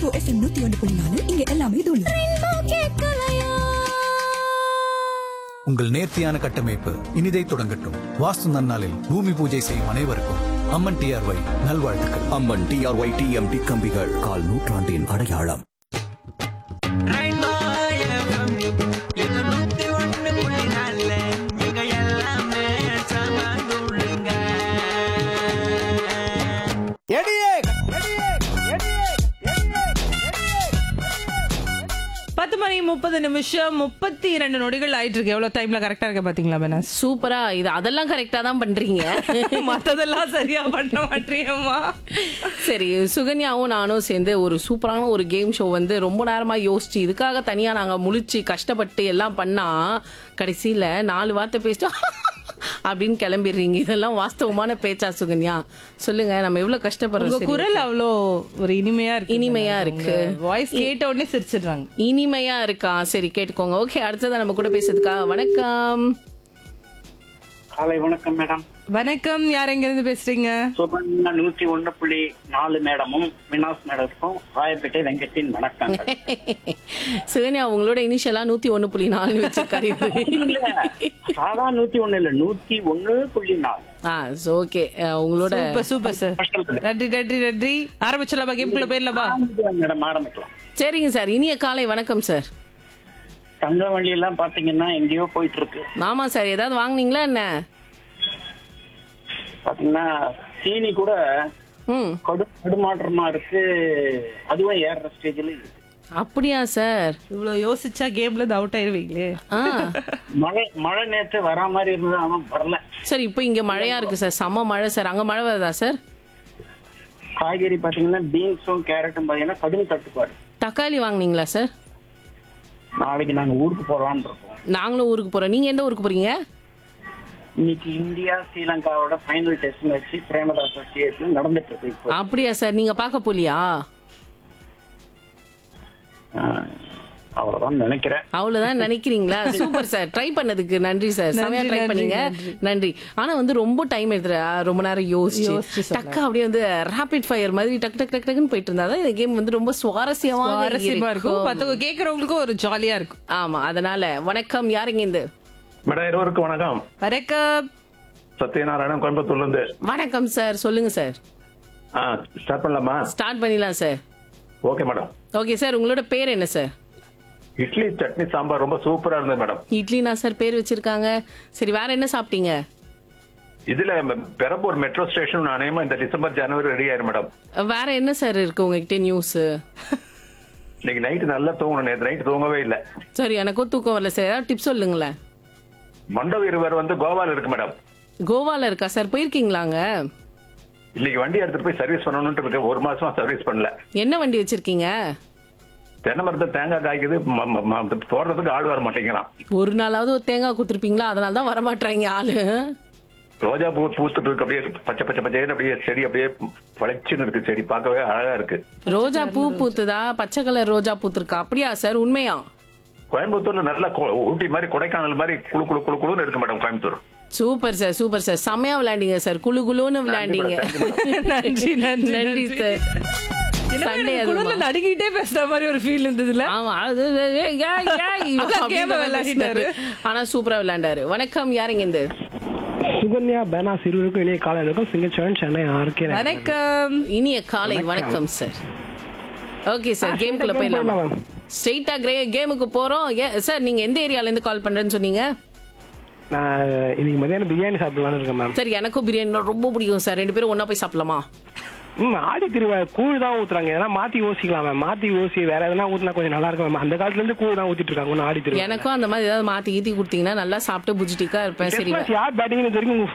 Rainbow FM நூத்தி ஒன்று புள்ளி நாலு இங்க எல்லாமே தூளு உங்கள் நேர்த்தியான கட்டமைப்பு இனிதை தொடங்கட்டும் வாஸ்து நன்னாளில் பூமி பூஜை செய்யும் அனைவருக்கும் அம்மன் டிஆர்ஒய் நல்வாழ்த்துக்கள் அம்மன் டிஆர்ஒய் டிஎம்டி கம்பிகள் கால் நூற்றாண்டின் அடையாளம் பத்து மணி முப்பது நிமிஷம் முப்பத்தி இரண்டு நொடிகள் ஆயிட்டு இருக்கு எவ்வளவு டைம்ல கரெக்டா இருக்க பாத்தீங்களா பெனாஸ் சூப்பரா இது அதெல்லாம் கரெக்டா தான் பண்றீங்க மத்ததெல்லாம் சரியா பண்ண மாட்டேயம்மா சரி சுகன்யாவும் நானும் சேர்ந்து ஒரு சூப்பரான ஒரு கேம் ஷோ வந்து ரொம்ப நேரமா யோசிச்சு இதுக்காக தனியா நாங்க முழிச்சு கஷ்டப்பட்டு எல்லாம் பண்ணா கடைசியில நாலு வார்த்தை பேசிட்டோம் அப்படின்னு கிளம்பிடுறீங்க இதெல்லாம் வாஸ்தவமான பேச்சா சுகன்யா சொல்லுங்க நம்ம எவ்வளவு உங்க கஷ்டப்படுறோம் சரி. குரல் அவ்வளோ ஒரு இனிமையா இருக்கு இனிமையா இருக்கு. வாய்ஸ் கேட்ட உடனே சிரிச்சிடுறாங்க இனிமையா இருக்கா சரி கேட்டுக்கோங்க ஓகே அடுத்ததா நம்ம கூட பேசுறதுக்கா வணக்கம் காலை வணக்கம் மேடம் வணக்கம் யார் எங்க இருந்து பேசுறீங்க சுபண்ணா நூத்தி ஒண்ணு புள்ளி நாலு மேடமும் வினாஸ் மேடத்துக்கும் ராயப்பேட்டை வெங்கத்தின் வணக்கங்கள் சுகன்யா உங்களோட இனிஷியலா நூத்தி ஒண்ணு புள்ளி நாலு வச்சிருக்காரு இல்ல, சாதா நூத்தி ஒண்ணு இல்ல நூத்தி ஒண்ணு புள்ளி நாலு ஆ ஓகே உங்களோட சூப்பர் சூப்பர் சார் நன்றி நன்றி நன்றி ஆரம்பிச்சலாமா கேம்குள்ள போயிடலாமா ஆரம்பிக்கலாம் மேடம் ஆரம்பிக்கலாம் சரிங்க சார் இனிய காலை வணக்கம் சார் தங்க வண்டி எல்லாம் பாத்தீங்கன்னா எங்கேயோ போயிட்டு இருக்கு ஆமா சார் ஏதாவது வாங்குனீங்களா என்ன பாத்தீங்கன்னா சீனி கூட ம் கடு கடுமாற்றமா இருக்கு அதுவும் ஏறுற ஸ்டேஜ்ல இருக்கு அப்படியா சார் இவ்வளவு யோசிச்சா கேம்ல இருந்து அவுட் ஆயிருவீங்களே ஆ மழை மழை நேத்து வரா மாதிரி இருந்தது ஆனா வரல சார் இப்போ இங்க மழையா இருக்கு சார் செம்ம மழை சார் அங்க மழை வருதா சார் காய்கறி பாத்தீங்கன்னா பீன்ஸும் கேரட்டும் பாத்தீங்கன்னா கடும் தட்டுப்பாடு தக்காளி வாங்குனீங்களா சார் நாளைக்கு நாங்க ஊருக்கு போலாம்னு இருக்கோம் நாங்களும் ஊருக்கு போறோம் நீங்க எந்த ஊருக்கு போறீங்க இன்னைக்கு இந்தியா ஸ்ரீலங்காவோட ஃபைனல் டெஸ்ட் மேட்ச் பிரேமதாஸ் ஸ்டேட்ல நடந்துட்டு இருக்கு இப்போ அப்படியா சார் நீங்க பார்க்க போலியா ஆஹ், அவ்வளவுதான் நினைக்கிறேன் அவ்வளவுதான் நினைக்கிறீங்களா சூப்பர் சார் ட்ரை பண்ணதுக்கு நன்றி சார் செமையா நன்றி, ட்ரை நன்றி, பண்ணீங்க நன்றி ஆனா வந்து ரொம்ப டைம் எடுத்துற ரொம்ப நேரம் யோசிச்சு யோசிச்சு சொன்னாரு. டக்கு அப்படியே வந்து ரேபிட் ஃபயர் மாதிரி டக் டக் டக் டக்குன்னு போயிட்டு இருந்தாதான் இந்த கேம் வந்து ரொம்ப சுவாரஸ்யமா சுவாரஸ்யமா இருக்கும் மத்தவங்க கேக்குறவங்களுக்கும் ஒரு ஜாலியா இருக்கும் ஆமா அதனால வணக்கம் யாருங்க இந்த மேடம் இருவருக்கும் வணக்கம் வணக்கம் சத்யநாராயணன் கோயம்புத்தூர்ல இருந்து வணக்கம் சார் சொல்லுங்க சார் ஆ ஸ்டார்ட் பண்ணலாமா ஸ்டார்ட் பண்ணிடலாம் sir okay madam okay sir உங்களோட பேர் என்ன சார் இட்லி சட்னி சாம்பார் ரொம்ப சூப்பரா இருந்தது மேடம் இட்லினா சார் பேர் வச்சிருக்காங்க சரி வேற என்ன சாப்பிட்டீங்க இதுல ம- பெரம்பூர் மெட்ரோ ஸ்டேஷன் அநேகமா இந்த டிசம்பர் ஜனவரி ரெடி ஆயிரும் மேடம் வேற என்ன சார் இருக்கு உங்ககிட்ட நியூஸ் இன்னைக்கு நைட்டு நல்லா தூங்கணும் நேற்று நைட்டு தூங்கவே இல்லை சரி எனக்கும் தூக்கம் வரல சார் ஏதாவது டிப்ஸ் சொல்லுங்களேன் மண்டப இருவர் வந்து கோவால இருக்கு மேடம் கோவால இருக்கா சார் போயிருக்கீங்களாங்க இன்னைக்கு வண்டி எடுத்துட்டு போய் சர்வீஸ் பண்ணணும்னு இருக்கு ஒரு மாசமா சர்வீஸ் பண்ணல என்ன வண்டி வச்சிருக்கீங்க தென்னை மரத்தை தேங்காய் காய்க்குது ம- ம- ம- போடுறதுக்கு ஆள் வர மாட்டேங்கிறான் ஒரு நாளாவது ஒரு தேங்காய் கொடுத்துருப்பீங்களா அதனால தான் வரமாட்டாங்க ஆளு ரோஜா பூ பூத்துட்டு இருக்கு அப்படியே பச்சை பச்சை பச்சைன்னு அப்படியே செடி அப்படியே பழைச்சுன்னு இருக்கு செடி பார்க்கவே அழகா இருக்கு ரோஜா பூ பூத்துதா பச்சை கலர் ரோஜா பூத்துருக்கா அப்படியா சார் உண்மையா கோயம்புத்தூர்ல நல்ல கொ- ஊட்டி மாதிரி கொடைக்கானல் மாதிரி குளு குளு குளு குளுன்னு இருக்கு madam Coimbatore super sir super sir செம்மையா விளையாண்டீங்க சார் குளு குளுன்னு விளையாண்டீங்க நன்றி நன்றி நன்றி சார் சண்டே குழுல அதுமா நடுங்கிட்டே பேசுற மாதிரி ஒரு ஃபீல் இருந்ததுல ஆமா அது அது, ஏய், ஏய், ஏய், அதான் அப்படின்னு game அ விளையாடிட்டாரு. ஆனா சூப்பரா விளையாண்டாரு வணக்கம் யாருங்க இந்த சுகன்யா பேனாஸ் இருவருக்கும் இனிய காலை இருக்கும் சிங்கச்சோழன் சென்னை ஆர்கே வணக்கம் இனிய காலை வணக்கம் சார் ஓகே சார் கேம்குள்ள game போயிடலாம் போயிடலாம். ஸ்ட்ரெயிட்டா கிரே கேமுக்கு போறோம் ஏ- சார் நீங்க எந்த ஏரியால இருந்து கால் பண்றேன்னு சொன்னீங்க நான் இன்னைக்கு மதியானம் பிரியாணி சாப்பிடலாம்னு இருக்கேன் மேம் சரி எனக்கும் பிரியாணி ரொம்ப பிடிக்கும் சார் ரெண்டு பேரும் ஒண்ணா போய் சாப்பிடலாமா ம் ஆடி திருவிழா கூழ் தான் ஊத்துறாங்க ஏன்னா மாத்தி யோசிக்கலாம் மேம் மாத்தி யோசி வேற எதனா ஊத்துனா கொஞ்சம் நல்லா இருக்கும் மேம் அந்த காலத்துல இருந்து கூழ் தான் ஊத்திட்டு இருக்காங்க ஒன்னும் ஆடி திருவிழா எனக்கும் அந்த மாதிரி ஏதாவது மாத்தி கீத்தி கொடுத்தீங்கன்னா நல்லா சாப்பிட்டு புஜிட்டிக்கா இருப்பேன் சரி யார் பேட்டிங்னு தெரியும் உங்க